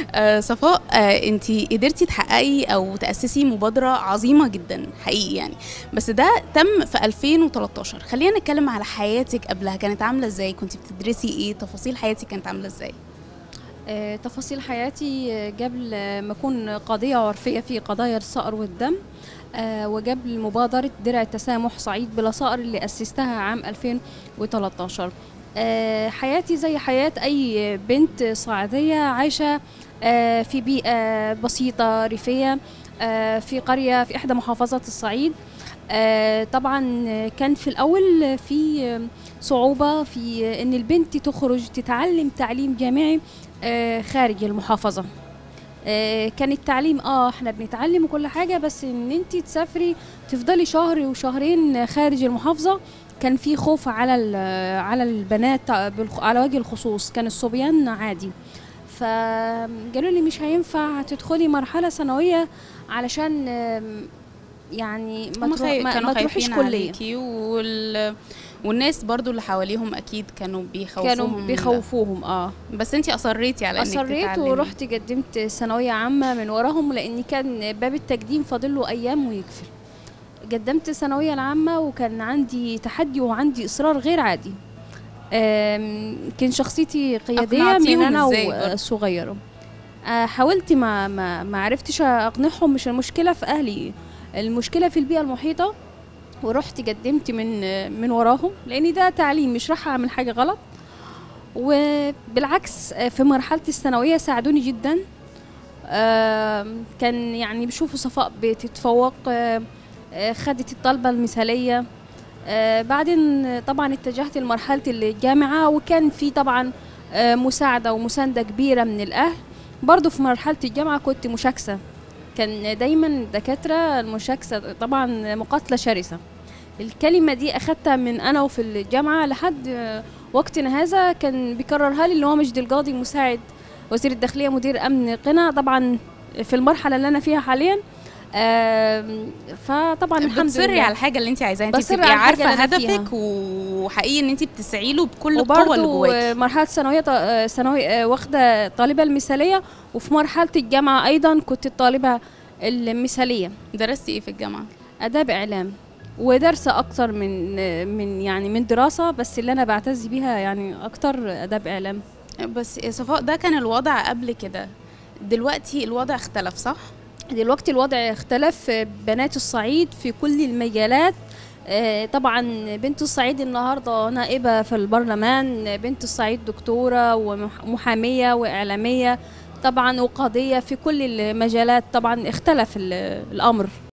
آه صفاء آه انت قدرتي تحققي او تاسسي مبادره عظيمه جدا حقيقي يعني بس ده تم في 2013 خلينا نتكلم على حياتك قبلها كانت عامله ازاي كنت بتدرسي ايه تفاصيل حياتك كانت عامله ازاي آه، تفاصيل حياتي آه، قبل آه، ما أكون قاضية عرفية في قضايا الصقر والدم آه، وقبل مبادرة درع التسامح صعيد بلا صقر اللي أسستها عام 2013 آه، حياتي زي حياة أي بنت صعيدية عايشة آه، في بيئة بسيطة ريفية آه، في قرية في إحدى محافظات الصعيد آه، طبعا كان في الأول في صعوبة في إن البنت تخرج تتعلم تعليم جامعي آه، خارج المحافظة آه، كان التعليم اه احنا بنتعلم وكل حاجة بس ان انت تسافري تفضلي شهر وشهرين خارج المحافظة كان في خوف على ال- على البنات بالخ- على وجه الخصوص كان الصبيان عادي فقالوا لي مش هينفع تدخلي مرحلة ثانوية علشان آم، يعني ما, هما تروح خايف- ما, كانوا ما تروحيش خايفين كلية عليكي وال... والناس برضو اللي حواليهم اكيد كانوا بيخوفوهم كانوا من ده. بيخوفوهم اه بس انت اصريتي على انك اصريت تتعلمي. ورحت قدمت ثانويه عامه من وراهم لان كان باب التقديم فاضل له ايام ويقفل قدمت الثانويه العامه وكان عندي تحدي وعندي اصرار غير عادي آم، كان شخصيتي قياديه من أقنعتيهم انا إزاي برضه؟ وصغيره آه، حاولت ما ما ما عرفتش اقنعهم مش المشكله في اهلي المشكله في البيئه المحيطه ورحت قدمت من من وراهم لان ده تعليم مش راح اعمل حاجه غلط وبالعكس آه، في مرحله الثانويه ساعدوني جدا آم، كان يعني بيشوفوا صفاء بتتفوق آه، آه، خدت الطلبه المثاليه آه، بعدين آه، طبعا اتجهت لمرحله الجامعه وكان في طبعا آه، مساعده ومسانده كبيره من الاهل برضو في مرحله الجامعه كنت مشاكسه كان دايما دكاتره المشاكسه طبعا مقاتله شرسه الكلمه دي اخدتها من انا وفي الجامعه لحد آه، وقتنا هذا كان بيكررها لي اللي هو مجدي القاضي مساعد وزير الداخليه مدير امن قنا طبعا في المرحله اللي انا فيها حاليا آم، فطبعا الحمد بتصري لله على الحاجه اللي انت عايزاها انت بصري بتبقي على الحاجة عارفه اللي أنا هدفك وحقيقي ان انت بتسعي له بكل القوه اللي وبرضه جواكي مرحله ثانويه ط- ثانوي آه، واخده طالبه المثاليه وفي مرحله الجامعه ايضا كنت الطالبه المثاليه درستي ايه في الجامعه اداب اعلام ودارسه اكتر من من يعني من دراسه بس اللي انا بعتز بيها يعني اكتر اداب اعلام بس يا صفاء ده كان الوضع قبل كده دلوقتي الوضع اختلف صح دلوقتي الوضع اختلف بنات الصعيد في كل المجالات آه، طبعا بنت الصعيد النهارده نائبه في البرلمان بنت الصعيد دكتوره ومحاميه واعلاميه طبعا وقاضيه في كل المجالات طبعا اختلف ال- الامر